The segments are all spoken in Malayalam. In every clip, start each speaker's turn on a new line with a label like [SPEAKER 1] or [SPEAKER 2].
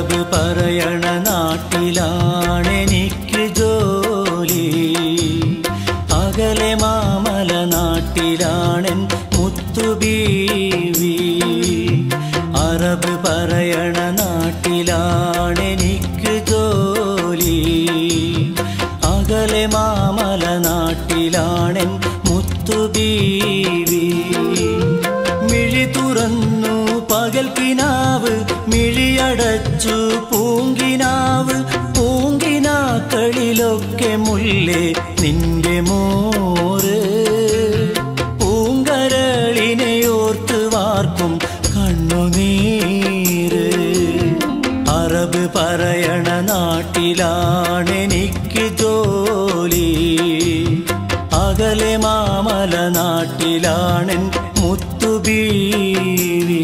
[SPEAKER 1] അറബ് പറയണ നാട്ടിലാണെനിക്ക് ജോലി അകലെ മാമല നാട്ടിലാണെൻ മുത്തുബീവി അറബ് പറയണ നാട്ടിലാണെനിക്ക് ജോലി അകലെ മാമല നാട്ടിലാണെൻ മുത്തുബീവി മിഴി തുറന്നു പകൽ കിനാവ് മിഴിയടച്ചു പൂങ്കിനാവ് പൂങ്കിനാക്കളിലൊക്കെ മുല്ലേ നിന്റെ മോറ് പൂങ്കരളിനെ ഓർത്ത് വാർക്കും കണ്ണുനീര് അറബ് പറയണ നാട്ടിലാണെനിക്ക് ജോലി അകലെ മാമല നാട്ടിലാണെൻ മുത്തുബീവി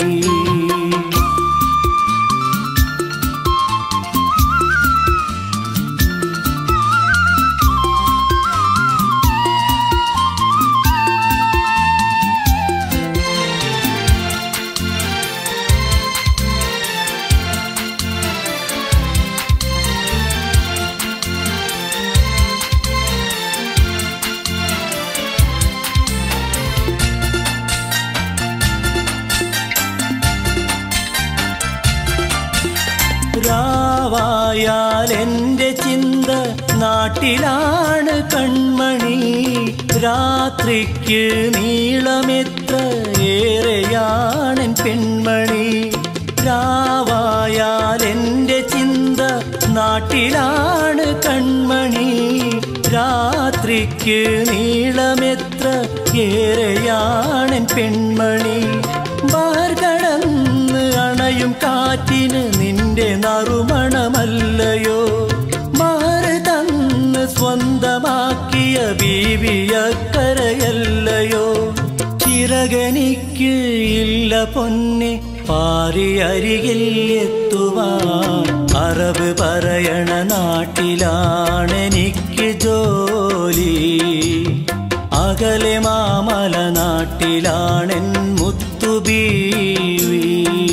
[SPEAKER 1] രാവായാൽ എൻ്റെ ചിന്ത നാട്ടിലാണ് കൺമണി രാത്രിക്ക് നീളമെത്ര ഏറെയാണെൻ പെൺമണി രാവായാൽ എൻ്റെ ചിന്ത നാട്ടിലാണ് കൺമണി രാത്രിക്ക് നീളമെത്ര ഏറെയാണെൻ പെൺമണി ബാർ കടന്ന് അണയും കാറ്റിന് നിന്റെ നറുമണമല്ലയോ മാറ് തന്ന് സ്വന്തമാക്കിയ ബീവിയക്കരയല്ലയോ ചിറകനിക്ക് ഇല്ല പൊന്നെ പാരി അരികിൽ എത്തുവാൻ അറബ് പറയണ നാട്ടിലാണെനിക്ക് ജോലി അകലെ മാമല നാട്ടിലാണെൻ മുത്തുബീവി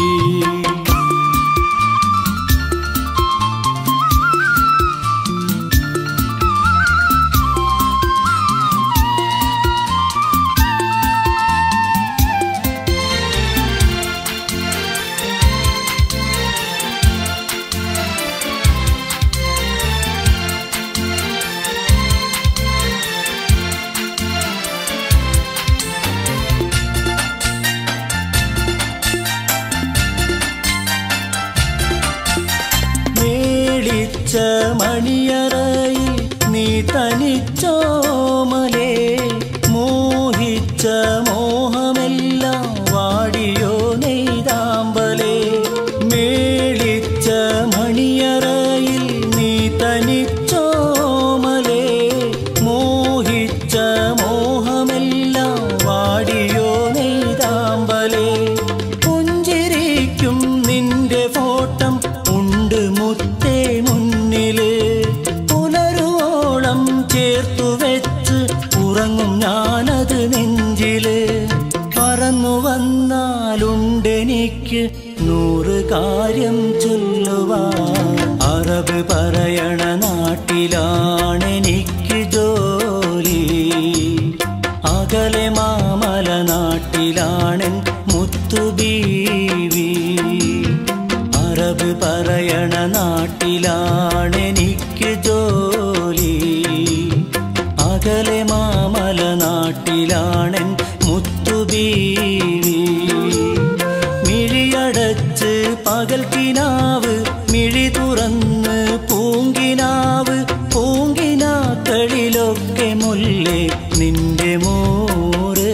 [SPEAKER 1] മേളിച്ച മണിയറയിൽ നീ തനിച്ചോമലേ മോഹിച്ച മോഹമെല്ലാം വാടിയോ നെയ്താമ്പലേ മേളിച്ച മണിയറയിൽ നീ തനിച്ചോമലേ മോഹിച്ച മോഹമെല്ലാം വാടിയോ നെയ്താമ്പലേ പുഞ്ചിരിക്കും നിന്റെ ഫോട്ടം ഉണ്ട് മുത്തേ മുന്നില് പുലരുവോളം ചേർത്തു വെച്ച് ഉറങ്ങും ഞാനത് നെഞ്ചില് പറന്നു വന്നാലുണ്ടെനിക്ക് നൂറ് കാര്യം ചൊല്ലുവാൻ അറബ് പറയണ നാട്ടിലാണെനിക്ക് ജോലി അകലെ മാമല നാട്ടിലാണെൻ മുത്തുബീവി അറബ് പറയണ നാട്ടിലാണെനിക്ക് ജോലി അകലെ മാമല നാട്ടിലാണെൻ മുത്തുബീവി മിഴിയടച്ച് പകൽ കിനാവ് മിഴി തുറന്ന് പൂങ്കിനാവ് പൂങ്കിനാക്കളിലൊക്കെ മുല്ലേ നിന്റെ മോറ്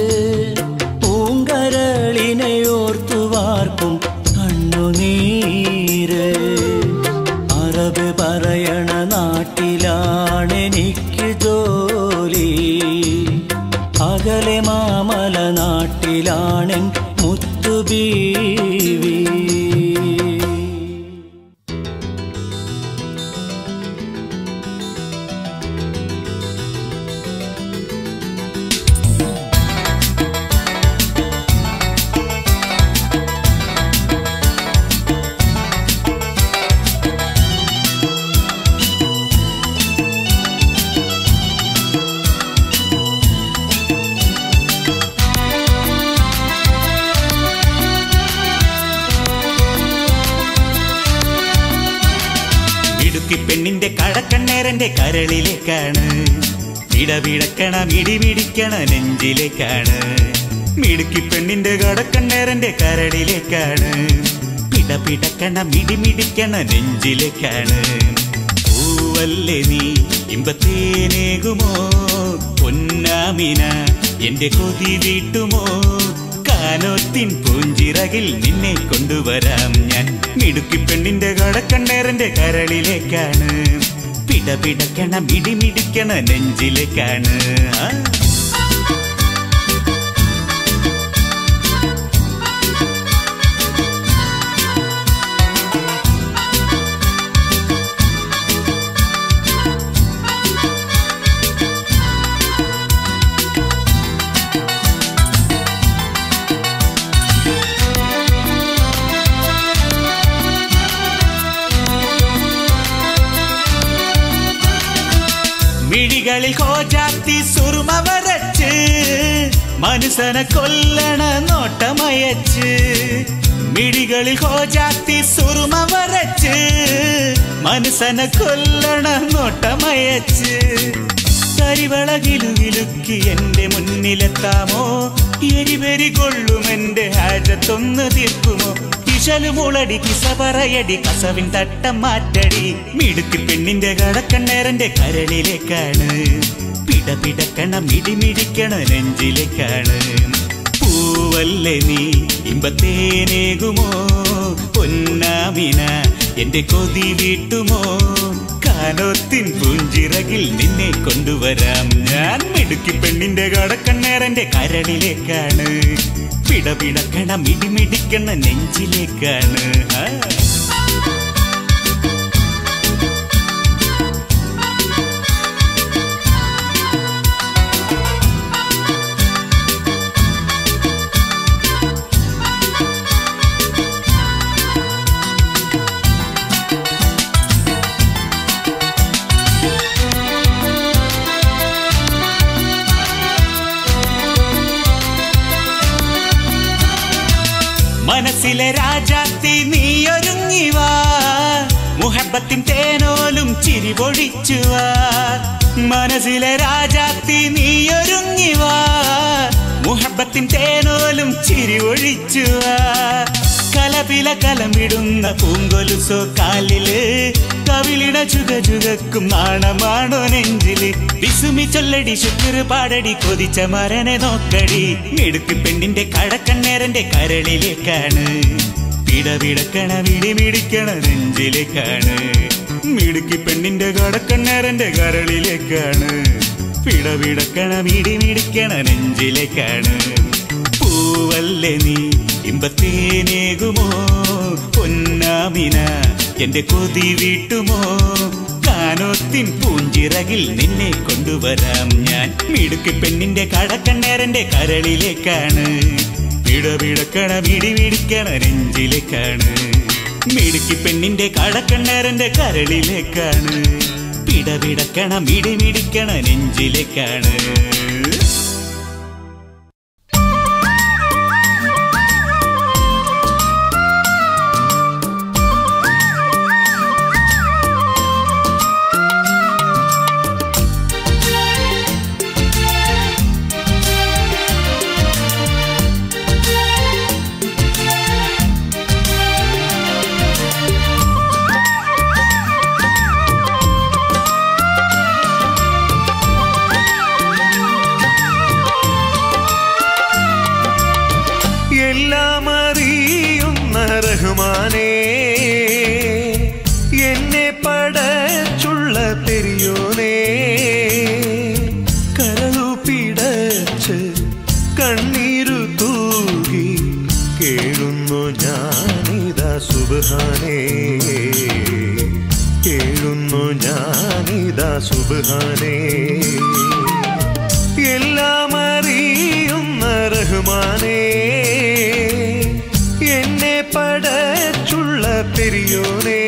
[SPEAKER 1] പൂങ്കരളിനെ ഓർത്തു വാർക്കും കണ്ണുനീര് അറബ് പറയണ നാട്ടിലാണെനിക്ക് ജോലി അകലെ മാമല നാട്ടിലാണെൻ മുത്തുബീവി
[SPEAKER 2] ും മിടുക്കി പെണ്ണിന്റെ കടക്കണ്ണേരന്റെ കരളിലേക്കാണ് ഇടവിടക്കണ മിടിമിടിക്കണ നെഞ്ചിലേക്കാണ് മിടുക്കി പെണ്ണിന്റെ കടക്കണ്ണേരന്റെ കരളിലേക്കാണ് പിടപിടക്കണ മിടിമിടിക്കണ നെഞ്ചിലേക്കാണ് പൂവല്ലേ നീ ഇമ്പത്തേനേകുമോ പൊന്നാമിന എന്റെ കൊതി വീട്ടുമോ കാനോത്തിൻ പൂഞ്ചിറകിൽ നിന്നെ കൊണ്ടുവരാം ഞാൻ മിടുക്കി പെണ്ണിന്റെ കടക്കണ്ണേറിന്റെ കരളിലേക്കാണ് പിടപിടക്കണ മിടിമിടിക്കണ നെഞ്ചിലേക്കാണ് ആ മിഴികളിൽ കോജാത്തി സുറുമ വരച്ച് മനുഷ്യനെ കൊല്ലണ നോട്ടമയച്ച് മിഴികളിൽ കോജാത്തി സുറുമ വരച്ച് മനുഷ്യനെ കൊല്ലണ നോട്ടമയച്ച് കരിവളകിലുകിലുക്കി എന്റെ മുന്നിലെത്താമോ എരിവെരി കൊള്ളും എന്റെ ഹാജത്തൊന്ന് തീർക്കുമോ കിശലുമുളടി കിസ പറയടി കസവിൻ തട്ടം മാറ്റടി മിടുക്കി പെണ്ണിന്റെ കടക്കണ്ണേരന്റെ കരളിലേക്കാണ് പിടപിടക്കണ മിടിമിടിക്കണ നെഞ്ചിലേക്കാണ് പൂവല്ലേ നീ ഇമ്പത്തേനേകുമോ പൊന്നാമിന എന്റെ കൊതി വീട്ടുമോ കാനോത്തിൻ പൂഞ്ചിറകിൽ നിന്നെ കൊണ്ടുവരാം ഞാൻ മിടുക്കി പെണ്ണിന്റെ കടക്കണ്ണേരന്റെ കരളിലേക്കാണ് പിടപിടക്കണ മിടിമിടിക്കണ നെഞ്ചിലേക്കാണ് ആ മനസ്സിലെ രാജാത്തി നീയൊരുങ്ങിവാ മുഹബത്തിൻ തേനോലും ചിരി പൊഴിച്ചുവാ മനസ്സിലെ രാജാത്തി നീയൊരുങ്ങിവാ മുഹബത്തിൻ തേനോലും ചിരി ഒഴിച്ചുവാ കലപില കലമിടുന്ന പൂങ്കൊലുസോ കാലില് കവിളിട ചുക ചുകക്കും നാണമാണോ നെഞ്ചില് വിസുമി ചൊല്ലടി ശുക്ര് പാടടി കൊതിച്ച മരനെ നോക്കടി മിടുക്ക് പെണ്ണിന്റെ കടക്കണ്ണേരന്റെ കരളിലേക്കാണ് പിടപിടക്കണ മിടിമിടിക്കണ നെഞ്ചിലേക്കാണ് മിടുക്കി പെണ്ണിന്റെ കടക്കണ്ണേരന്റെ കരളിലേക്കാണ് പിടപിടക്കണ മിടിമിടിക്കണ നെഞ്ചിലേക്കാണ് പൂവല്ലേ നീ ഇമ്പത്തേനേകുമോ പൊന്നാമിന എന്റെ കൊതി വീട്ടുമോ കാനോത്തിൻ പൂഞ്ചിറകിൽ നിന്നെ കൊണ്ടുവരാം ഞാൻ മിടുക്കി പെണ്ണിന്റെ കടക്കണ്ണേരന്റെ കരളിലേക്കാണ് പിടപിടക്കണ മിടിമിടിക്കണ നെഞ്ചിലേക്കാണ് മിടുക്കി പെണ്ണിന്റെ കടക്കണ്ണേരന്റെ കരളിലേക്കാണ് പിടപിടക്കണ മിടിമിടിക്കണ നെഞ്ചിലേക്കാണ്
[SPEAKER 3] എല്ലാം അറിയുന്ന റഹ്മാനേ എന്നെ പടച്ചുള്ള പെരിയോനേ കരളു പിടച്ച് കണ്ണീരു തൂകി കേഴുന്നു ഞാനിതാ സുബാനേ കേഴുന്നു ഞാനിതാ സുബാനേ എല്ലാം അറിയുന്ന റഹ്മാനേ എന്നെ പടച്ചുള്ള പെരിയോനേ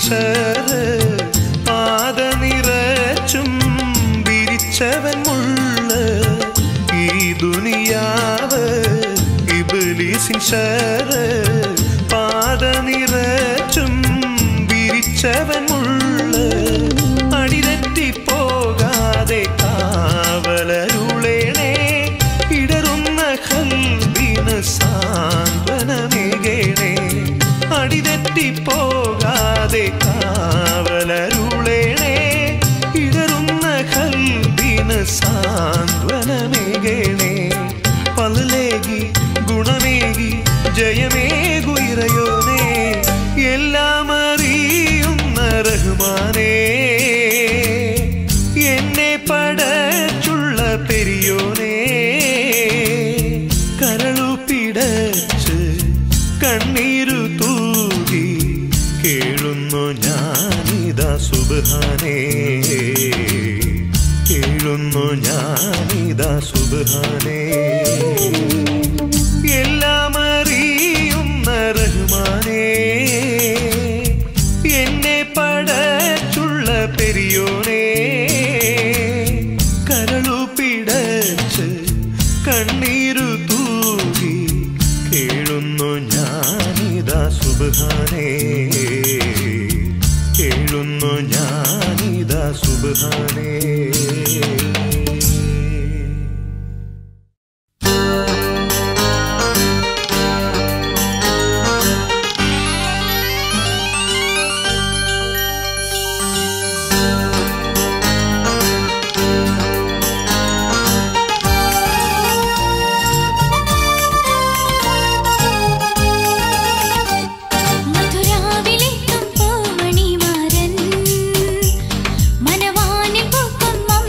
[SPEAKER 3] സെൻസർ പാത നിറച്ചും വിരിച്ചവൻ മുള്ള ഈ ദുനിയാവ് ഇബിലിസിൻ ഷർ പാത നിറച്ചും വിരിച്ചവൻ മുള്ള അടിതെറ്റി പോകാതെ കാവലരുളേണേ ഇടറുന്ന കൽവിന് സാന്ത്വനമേകേണേ അടിതെറ്റി പോകാതെ കാവലരുളേണേ ഇടറുന്ന കൽവിന് സാന്ത്വനമേകേണേ പല്ലേകി ഗുണമേകി ജയമേകുയിറയോനേ എല്ലാം അറിയുന്ന റഹ്മാനേ എന്നെ പടച്ചുള്ള പെരിയോനേ കരളു പിടച്ച് കണ്ണീരു തൂകി കേഴുന്നു ഞാനിതാ സുബാനേ കേഴുന്നു ഞാനിതാ സുബാനേ എല്ലാം അറിയുന്ന റഹ്മാനേ എന്നെ പടച്ചുള്ള പെരിയോനേ കരളു പിടച്ച് കണ്ണീരു തൂകി കേഴുന്നു ഞാനിതാ സുബാനേ കേഴുന്നു ഞാനിതാ സുബാനേ
[SPEAKER 4] മധുരാവിലെത്തും പൂമണിമാരൻ മനവാനിൽ പൂക്കും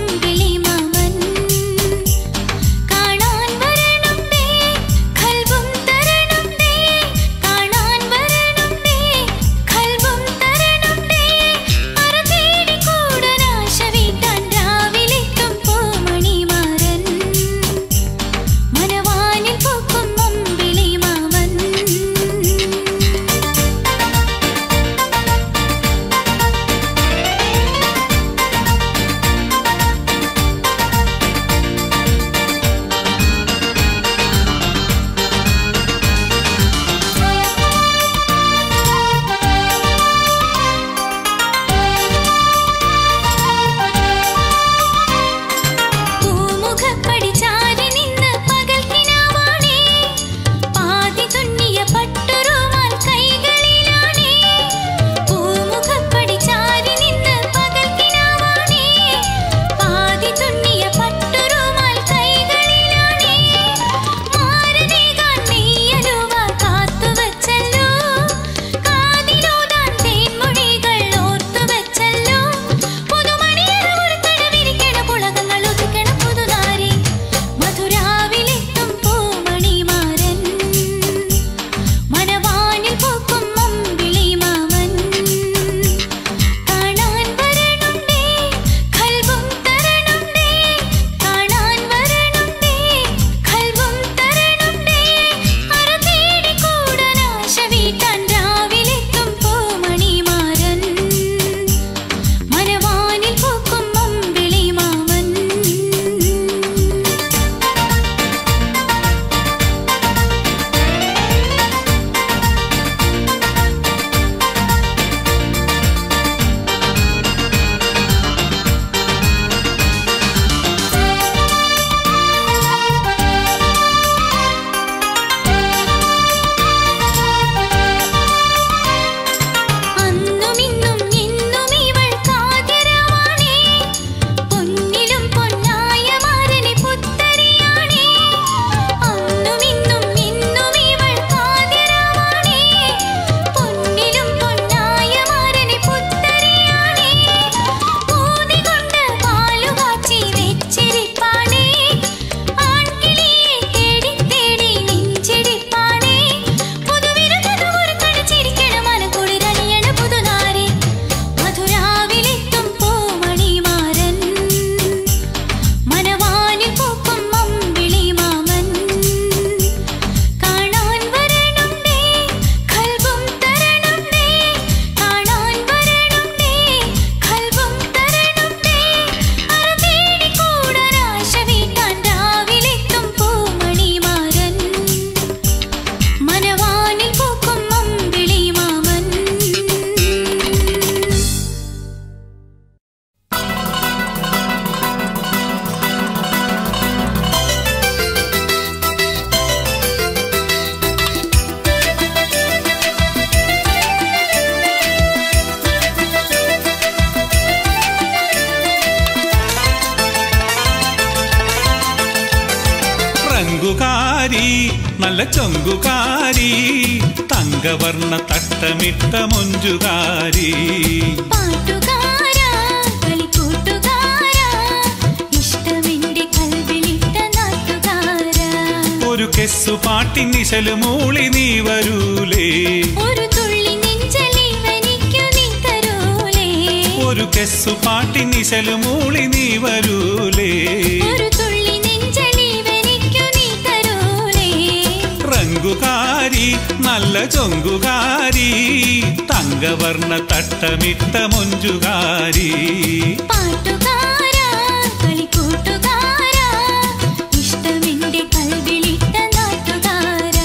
[SPEAKER 4] നല്ല ചൊങ്കുകാരി തങ്കവർണ്ണ തട്ടമിട്ട മൊഞ്ചുകാരി
[SPEAKER 5] പാട്ടുകാരാ കളിക്കൂട്ടുകാരാ ഇഷ്ടമെന്റെ കൽവിലിട്ട നാട്ടുകാരാ
[SPEAKER 4] ഒരു കെസ്സു പാട്ടിൻ നിശല് മൂളി നീ വരൂലേ
[SPEAKER 5] ഒരു തുള്ളി നെഞ്ചലീവനിക്കു നീ തരൂലേ
[SPEAKER 4] ഒരു കെസ്സു പാട്ടിൻ നിശല് മൂളി നീ വരൂലേ
[SPEAKER 5] ഒരു തുള്ളി നെഞ്ചലീവനിക്കു നീ തരൂലേ
[SPEAKER 4] റങ്കുകാരി നല്ല ചൊങ്കുകാരി തങ്കവർണ്ണ തട്ടമിട്ട മൊഞ്ചുകാരി
[SPEAKER 5] പാട്ടുകാരാ കളിക്കൂട്ടുകാരാ ഇഷ്ടമെന്റെ കൽവിലിട്ട നാട്ടുകാരാ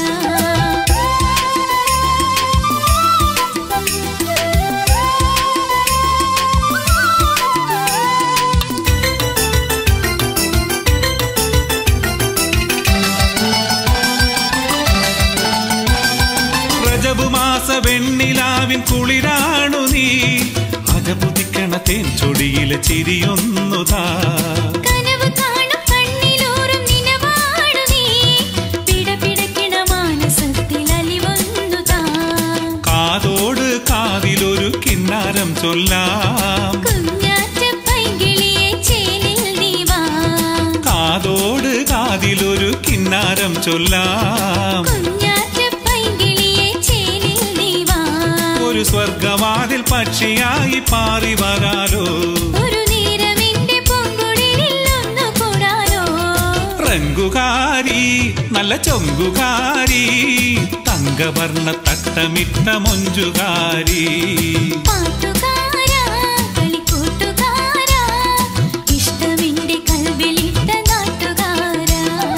[SPEAKER 4] പ്രജബു മാസ വെണ്ണിലാവിൻ കുളിരാണു നീ അകപുതിക്കണ തേൻ ചൊടിയിലെ ചിരിയൊന്നു താ
[SPEAKER 5] കനവ് കാണും കണ്ണിലൂറും നിലപാടു നീ പിടപിടക്കിണ മാനസത്തിൽ അലിവന്നു താ
[SPEAKER 4] കാതോട് കാതിലൊരു കിന്നാരം ചൊല്ലാം
[SPEAKER 5] കുഞ്ഞാറ്റ പൈകിളിയെ ചേലിൽ നീ വാ
[SPEAKER 4] കാതോട് കാതിലൊരു കിന്നാരം ചൊല്ലാം
[SPEAKER 5] കുഞ്ഞാറ്റ പൈകിളിയെ ചേലിൽ നീ വാ
[SPEAKER 4] ഒരു സ്വർഗവാതിൽ പക്ഷിയായി പാറി വരാലോ
[SPEAKER 5] ഒരു നേരമെന്റെ പൂങ്കുടിലിൽ ഒന്നു കൂടാലോ
[SPEAKER 4] റങ്കുകാരി നല്ല ചൊങ്കുകാരി തങ്കവർണ്ണ തട്ടമിട്ട മൊഞ്ചുകാരി
[SPEAKER 5] പാട്ടുകാരാ കളിക്കൂട്ടുകാരാ ഇഷ്ടമെന്റെ കൽവിലിട്ട നാട്ടുകാരാ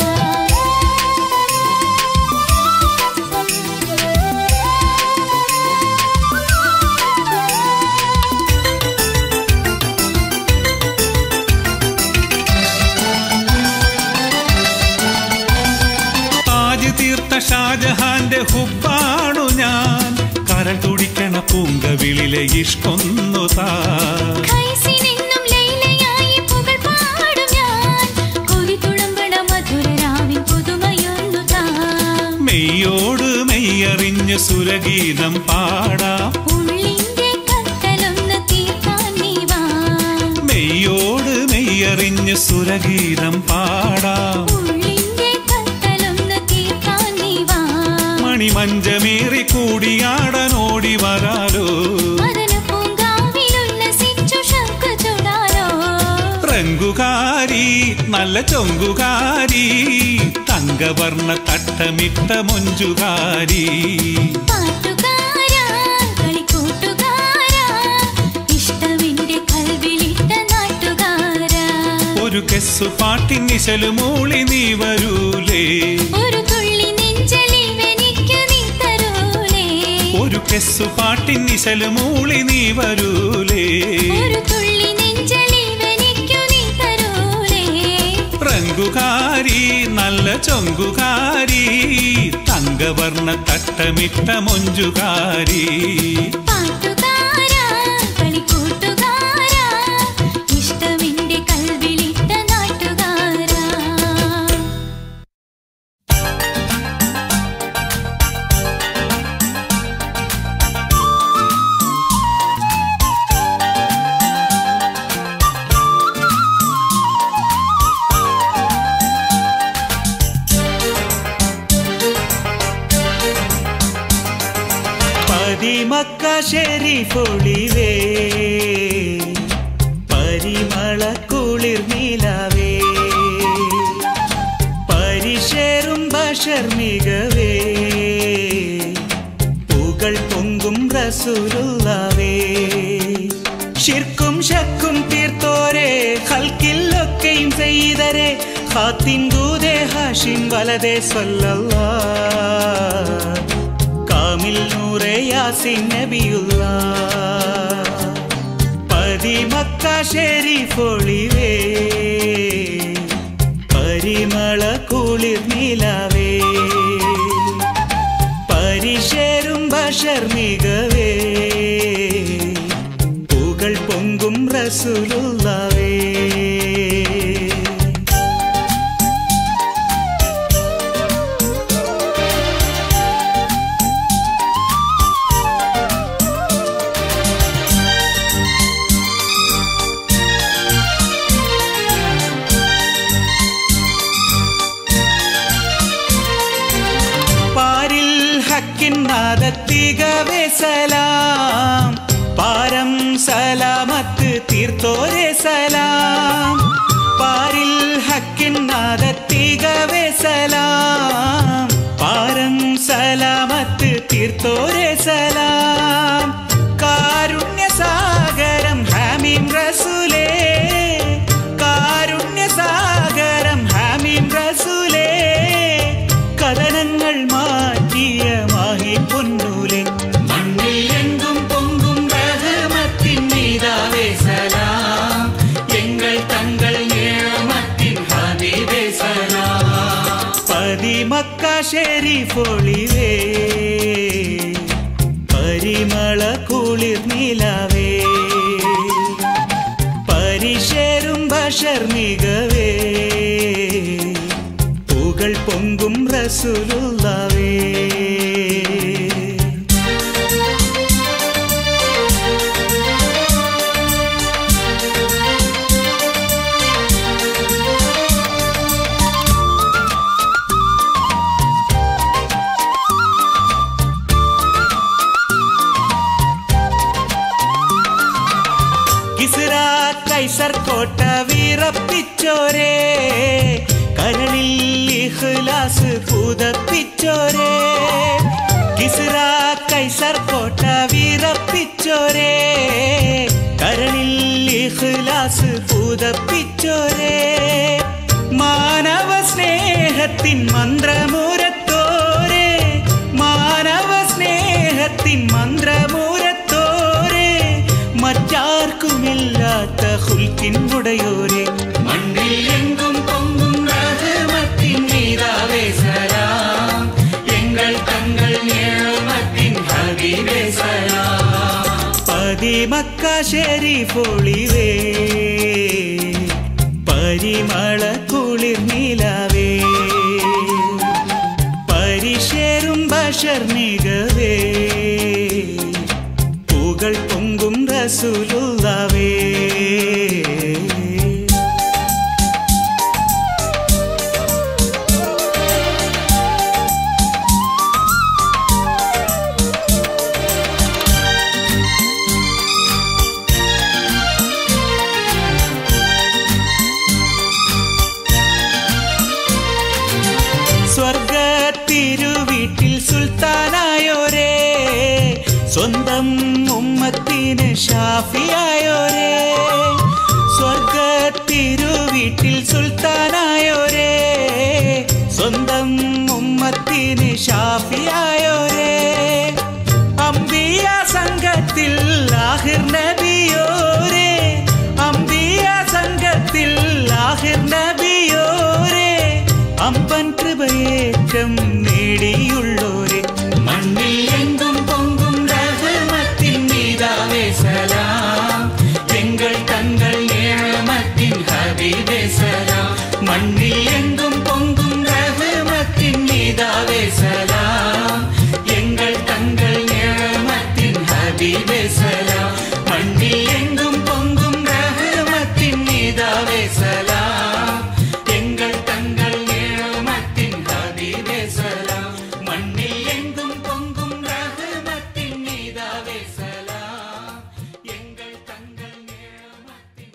[SPEAKER 4] താജ് തീർത്ത ഷാജഹാന്റെ ഹുബാണു ഞാൻ കരൾ തുടിക്കണ പൂങ്കവിളിലെ ഇഷ്കൊന്നു താ
[SPEAKER 5] ഖൈസിനെന്നും ലൈലയായി പുകൾ പാടും ഞാൻ കൊതി തുളുമ്പണ മധുരരാവിൻ പുതുമയൊന്നു താ
[SPEAKER 4] മെയ്യോട് മെയ്യറിഞ്ഞ് സുരഗീതം പാടാം
[SPEAKER 5] ഉള്ളിന്റെ കത്തലൊന്ന് തീർക്കാൻ നീ വാ
[SPEAKER 4] മെയ്യോട് മെയ്യറിഞ്ഞ് സുരഗീതം പാടാം
[SPEAKER 5] ഉള്ളിന്റെ കത്തലൊന്ന് തീർക്കാൻ നീ വാ
[SPEAKER 4] മണിമഞ്ചമേറി കൂടിയാടൻ ഓടി വരാലോ
[SPEAKER 5] മദന പൂങ്കാവിലുല്ലസിച്ചു ശംഖു ചുടാലോ
[SPEAKER 4] റങ്കുകാരി നല്ല ചൊങ്കുകാരി തങ്കവർണ്ണ തട്ടമിട്ട മൊഞ്ചുകാരി
[SPEAKER 5] പാട്ടുകാരാ കളിക്കൂട്ടുകാരാ ഇഷ്ടമെന്റെ കൽവിലിട്ട നാട്ടുകാരാ
[SPEAKER 4] ഒരു കെസ്സു പാട്ടിൻ നിശല് മൂളി നീ വരൂലേ
[SPEAKER 5] ഒരു തുള്ളി നെഞ്ചലിവനിക്കു നീ തരൂലേ
[SPEAKER 4] ഒരു കെസ്സു പാട്ടിൻ നിശല് മൂളി നീ വരൂലേ
[SPEAKER 5] ഒരു തുള്ളി നെഞ്ചലിവനിക്കു നീ തരൂലേ
[SPEAKER 4] റങ്കുകാരി നല്ല ചൊങ്കുകാരി തങ്കവർണ്ണ തട്ടമിട്ട മൊഞ്ചുകാരി
[SPEAKER 5] പാട്ടുകാരാ കളിക്കൂട്ടുകാരാ ഇഷ്ടമെന്റെ കൽവിലിട്ട നാട്ടുകാരാ
[SPEAKER 2] പതിമക്ക ഷെരീഫൊളിവേ പരിമള കുളിർ നിലവേ പരിശേറും ബഷർ മികവേ പുകൾ പൊങ്കും റസൂലുള്ളവേ ഷിർക്കും ഷക്കും തീർത്തോരെ ഹൽക്കില്ലൊക്കെയും ചെയ്തരെ ഹാത്തിൻ ദൂതേ ഹാഷിം വലതേ സ്വല്ലല്ലാ കാമിൽ നൂറെ യാസിൻ നബിയുള്ള പതിമക്ക ഷെരീഫൊളിവേ പരിമള കുളിർ നിലവേ പരിശേരും ബഷർ മികവേ പുകൾ പൊങ്കും റസൂലുള്ളവേ ഹക്കിന്നാദത്തികവേ സലാം പാരം സലാമത്ത് തീർത്തോരെ സലാം പാരിൽ ഹക്കിന്നാദത്തികവേ സലാം പാരം സലാമത്ത് തീർത്തോരെ സലാം കാരുണ്യസാഗരം ഹാമീം റസൂലേ കാരുണ്യസാഗരം ഹാമീം റസൂലേ കഥനങ്ങൾ മാറ്റിയ മാഹി പൊന്നൂലെ മണ്ണിൽ എങ്കും പൊങ്കും റഹമത്തിൻ മീതാവേ സലാം എങ്ങൾ തങ്ങൾ നിയമത്തിൻ ഹബീബേ സലാം പതിമക്ക ഷെരീഫൊളിവേ പരിമള കുളിർ നിലവേ പരിശേരും ബഷർ മികവേ പൂകൾ പൊങ്കും റസൂലുള്ളവേ കിസ്ര കൈസർ കോട്ട വീറപ്പിച്ചോരേ കരളിൽ ഇഖ്ലാസ് പുതപ്പിച്ചോരേ കിസ്ര കൈസർ കോട്ട വീറപ്പിച്ചോരേ കരളിൽ ഇഖ്ലാസ് പുതപ്പിച്ചോരേ മാനവ സ്നേഹത്തിൻ മന്ത്രമുരത്തോരേ മാനവ സ്നേഹത്തിൻ മന്ത്രമുരത്തോരേ മറ്റാർക്കുമില്ലാത്ത ഹുൽക്കിൻ ഉടയോരെ മണ്ണിൽ എങ്കും പൊങ്കും റഹമത്തിൻ നീതാവേ സലാം എങ്ങൾ തങ്ങൾ നിയമത്തിൻ ഹബീബേ സലാം പതിമക്ക ഷെരീഫൊളിവേ പരിമള കുളിർ നിലവേ പരിശേരും ബഷർ മികവേ പൂകൾ പൊങ്കും റസൂലുള്ളവേ സ്വർഗത്തിരുവീട്ടിൽ സുൽത്താനായോരേ സ്വന്തം ഉമ്മത്തിന് ഷാഫിയായോരേ സ്വർഗത്തിരുവീട്ടിൽ സുൽത്താനായോരേ സ്വന്തം ഉമ്മത്തിന് ഷാഫിയായോരേ അംബിയ സംഘത്തിൽ ആഹിർ നബിയോരേ അംബിയ സംഘത്തിൽ ആഹിർ നബിയോരേ അമ്പൻ കൃപയേറ്റം നേടിയുള്ളോരെ മണ്ണിൽ എങ്കും പൊങ്കും റഹമത്തിൻ മീതാവേ സലാം എങ്ങൾ തങ്ങൾ നിയമത്തിൻ ഹബീബേ സലാം മണ്ണിൽ എങ്കും പൊങ്കും റഹമത്തിൻ മീതാവേ സലാം എങ്ങൾ തങ്ങൾ നിയമത്തിൻ ഹബീബേ സലാം മണ്ണിൽ എങ്കും പൊങ്കും റഹമത്തിൻ മീതാവേ സലാം എങ്ങൾ തങ്ങൾ നിയമത്തിൻ ഹബീബേ സലാം മണ്ണിൽ എങ്കും പൊങ്കും റഹമത്തിൻ മീതാവേ സലാം എങ്ങൾ തങ്ങൾ നിയമത്തിൻ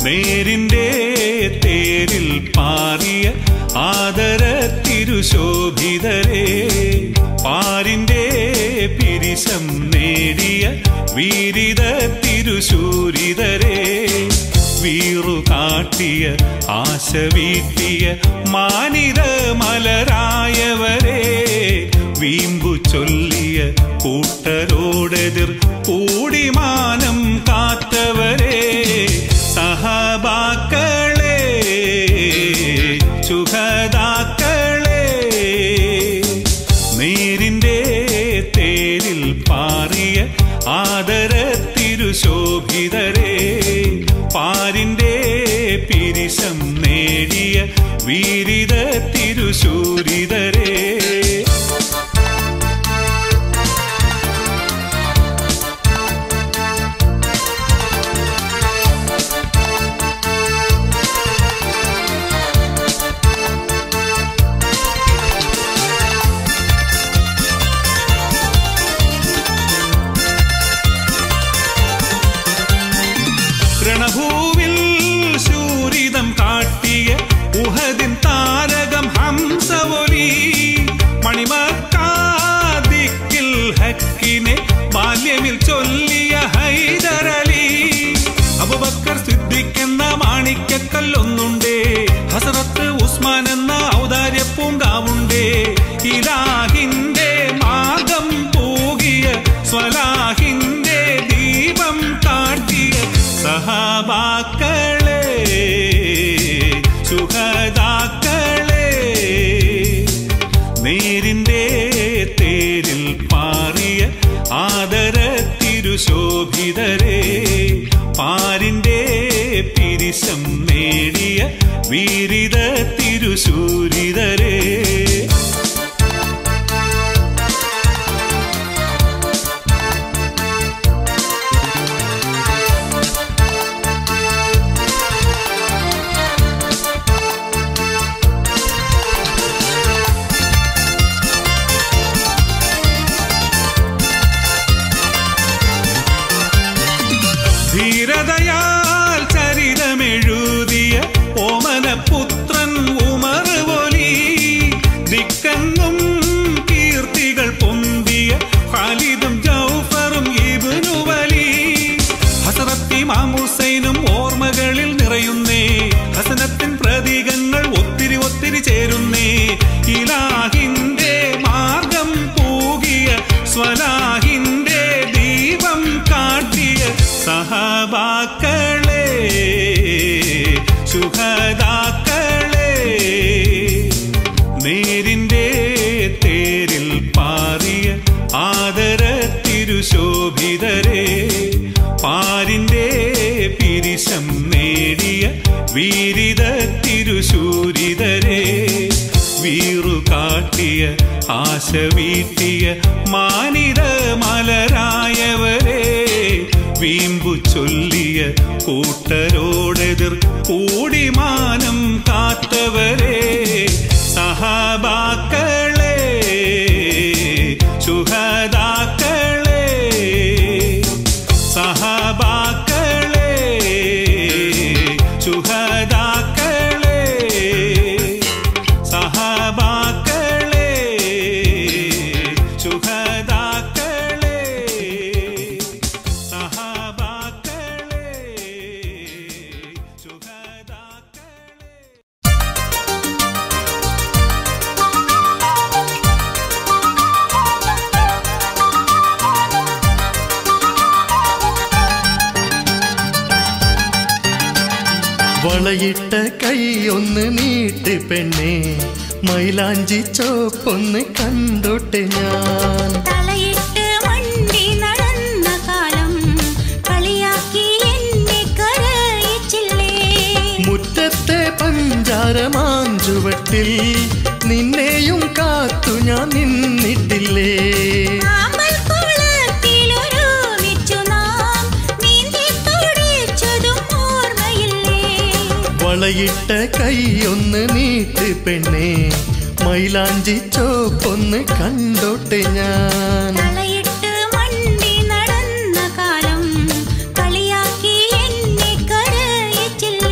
[SPEAKER 4] നേരിന്റെ തേരിൽ പാറിയ ആദര തിരുശോഭിതരെ പാരിന്റെ പിരിശം നേടിയ വീരിത തിരുശൂരിതരെ വീറു കാട്ടിയ ആശ വീട്ടിയ മാനിത മലരായവരെ വീമ്പു ചൊല്ലിയ കൂട്ടരോടെതിർ കൂടിമാനം കാത്തവരെ സഹബാക്കളെ സുഖതാക്കളെ നേരിന്റെ തേരിൽ പാറിയ ആദര തിരുശോഭിതരെ പാരിന്റെ പിരിശം നേടിയ വീരിത തിരുശൂരിതരെ രണഭൂവിൽ ശൂരിതം കാട്ടിയ ഉഹദിൻ താരകം ഹംസവൊലി മണിമക്കാദിക്കിൽ ഹക്കിനെ ബാല്യമിൽ ചൊല്ലിയ ഹൈദരലി അബുബക്കർ സിദ്ദിഖെന്ന മാണിക്കക്കല്ലൊന്നുണ്ടേ ഹസറത്ത് ഉസ്മാൻ എന്ന ഔദാര്യ പൂങ്കാവുണ്ടേ ഇലാഹിന്റെ മാർഗം പൂകിയ സ്വലാഹിന്റെ ദീപം കാട്ടിയ സഹാബാക്കളെ സുഖതാക്കളെ നേരിന്റെ തേരിൽ പാറിയ ആദര തിരുശോഭിതരെ പാരിന്റെ പിരിശം നേടിയ വീരിത തിരുശൂരിതരെ ധീരതയാൽ ചരിതമെഴുതിയ ഓമനപുത്രൻ ഉമർ ഒലി ദിക്കെങ്ങും കീർത്തികൾ പൊന്തിയ ഖാലിദും ജൗഫറും ഇബ്നു വലി ഹസറത്തി മാമുസൈനും ഓർമ്മകളിൽ നിറയുന്നേ ഹസനത്തിൻ പ്രതീകങ്ങൾ ഒത്തിരി ഒത്തിരി ചേരുന്നേ ഇലാഹിന്റെ മാർഗം പൂകിയ സ്വലാഹിന്റെ ദീപം കാട്ടിയ സഹബാക്കളെ സുഖതാക്കളെ നേരിന്റെ തേരിൽ പാറിയ ആദര തിരുശോഭിതരെ പാരിന്റെ പിരിശം നേടിയ വീരിത തിരുശൂരിതരെ വീറു കാട്ടിയ ആശ വീട്ടിയ മാനിത മലരായവരെ വീമ്പു ചൊല്ലിയ കൂട്ടരോടെതിർ കൂടിമാനം കാത്തവരെ സഹാബാക്കളെ സുഹതാക്കളെ സഹാബാക്കളെ സുഹതാക്കളെ സഹാബാക്കളെ സുഹതാക്കളെ സഹാബാക്കളെ സുഹതാക്കളെ
[SPEAKER 3] വളയിട്ട കൈ ഒന്ന് നീട്ട് പെണ്ണേ മൈലാഞ്ചി ചോപ്പൊന്ന് കണ്ടോട്ടെ ഞാൻ
[SPEAKER 5] തലയിട്ട് വണ്ടി നടന്ന കാലം കളിയാക്കി എന്നെ കരയിച്ചില്ലേ
[SPEAKER 3] മുറ്റത്തെ പഞ്ചാരമാഞ്ചുവട്ടിൽ നിന്നെയും കാത്തു ഞാൻ നിന്നിട്ടില്ലേ
[SPEAKER 5] ആമ്പൽ കുളത്തിലൊരുമിച്ചു നാം നീന്തി തുടിച്ചതും ഓർമ്മയില്ലേ
[SPEAKER 3] വളയിട്ട കൈ ഒന്ന് നീട്ട് പെണ്ണേ മൈലാഞ്ചി ചോപ്പൊന്ന് കണ്ടോട്ടെ ഞാൻ
[SPEAKER 5] തലയിട്ട് വണ്ടി നടന്ന കാലം കളിയാക്കി എന്നെ കരയിച്ചില്ലേ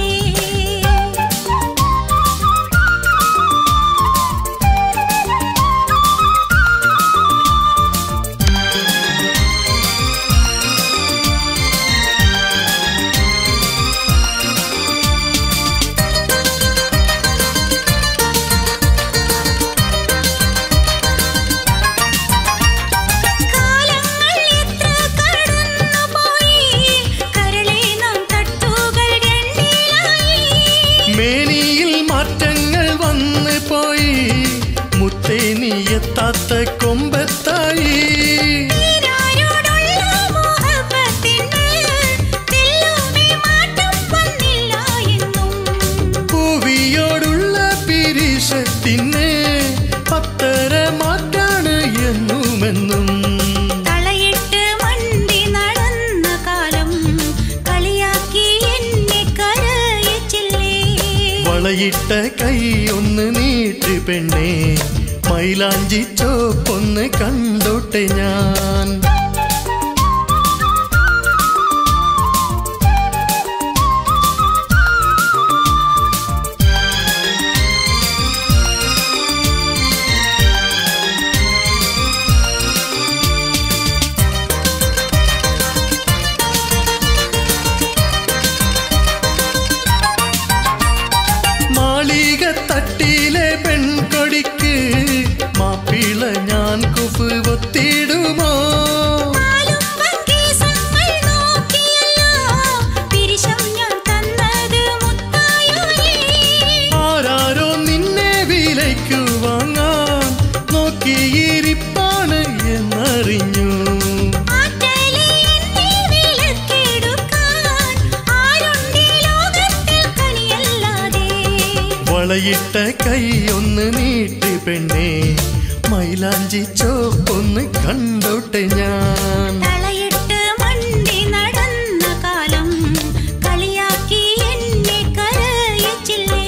[SPEAKER 3] മാറ്റങ്ങൾ വന്നു പോയി മുത്തേ നീ എത്താത്ത കൊമ്പത്തായി
[SPEAKER 5] നീരാരോടുള്ള മോഹബത്തിന് തെല്ലുമേ മാറ്റം വന്നില്ല എന്നും
[SPEAKER 3] പൂവിയോടുള്ള പിരിശത്തിന് പത്തര മാറ്റാണ് എന്നുമെന്നും
[SPEAKER 5] തളയിട്ട് മണ്ടി നടന്ന കാലം കളിയാക്കി എന്നെ കരയിച്ചില്ലേ
[SPEAKER 3] വളയിട്ട കൈ ഒന്ന് നീട്ട് പെണ്ണേ മൈലാഞ്ചി ചോപ്പൊന്ന് കണ്ടോട്ടെ ഞാൻ മാളിക തട്ടിയിലെ പെൺകൊടിക്ക് മാപ്പിള ഞാൻ കുഫ് ഒത്തിടുമോ
[SPEAKER 5] നാലും വക്കീസങ്ങൾ നോക്കിയല്ലോ പിരിശം ഞാൻ തന്നത് മുത്തായോലേ
[SPEAKER 3] ആരാരോ നിന്നെ വിലയ്ക്കു വാങ്ങാൻ നോക്കിയിരിപ്പാണ് എന്നറിഞ്ഞു
[SPEAKER 5] ആറ്റലേ എന്നെ വിലക്കെടുക്കാൻ ആരുണ്ടീ ലോകത്തിൽ കനിയല്ലാതെ
[SPEAKER 3] വളയിട്ട കൈ ഒന്ന് നീട്ട് പെണ്ണേ മൈലാഞ്ചി ചോപ്പൊന്ന് കണ്ടോട്ടെ ഞാൻ
[SPEAKER 5] തളയിട്ട് മണ്ടി നടന്ന കാലം കളിയാക്കി എന്നെ കരയിച്ചില്ലേ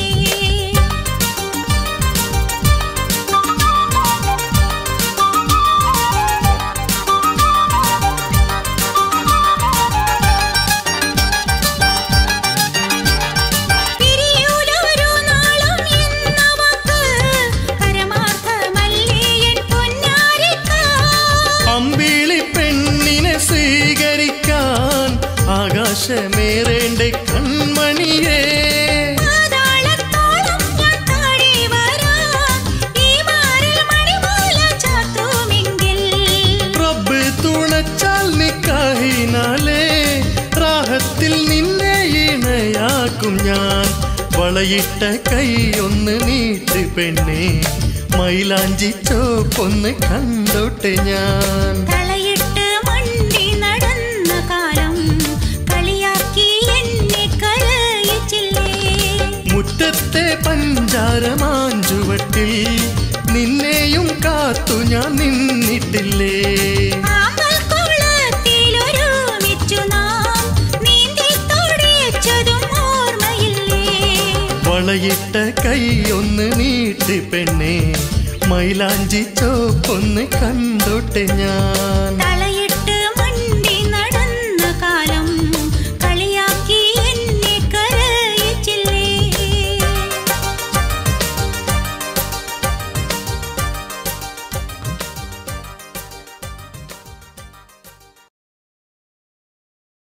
[SPEAKER 5] പിരിയൂലൊരു നാളും എന്ന വാക്ക് പരമാർത്ഥമല്ലേ എൻ പൊന്നാരിക്കാ
[SPEAKER 3] അമ്പിളി പെണ്ണിനെ സ്വീകരിക്കാൻ ആകാശമേറേണ്ട കൺമണിയേ
[SPEAKER 5] പാതാളത്തോളം ഞാൻ താഴെ വരാം. ഈ മാറിൽ മണിമാല ചാർത്തുമെങ്കിൽ
[SPEAKER 3] റബ്ബ് തുണച്ചാൽ നിക്കാഹിനാലേ റാഹത്തിൽ നിന്നെ ഇണയാക്കും ഞാൻ വളയിട്ട കൈ ഒന്ന് നീട്ട് പെണ്ണേ മൈലാഞ്ചി ചോപ്പൊന്ന് കണ്ടോട്ടെ ഞാൻ
[SPEAKER 5] തളയിട്ട് മണ്ടി നടന്ന കാലം കളിയാക്കി എന്നെ കരയിച്ചില്ലേ
[SPEAKER 3] മുറ്റത്തെ പഞ്ചാരമാഞ്ചുവട്ടിൽ നിന്നെയും കാത്തു ഞാൻ നിന്നിട്ടില്ലേ
[SPEAKER 5] ആമ്പൽക്കുളത്തിലൊരുമിച്ചു നാം നീന്തിത്തുടിച്ചതും ഓർമ്മയില്ലേ
[SPEAKER 3] വളയിട്ട കൈ ഒന്ന് നീട്ട് പെണ്ണേ മൈലാഞ്ചി ചോപ്പൊന്ന് കണ്ടോട്ടെ ഞാൻ
[SPEAKER 5] തള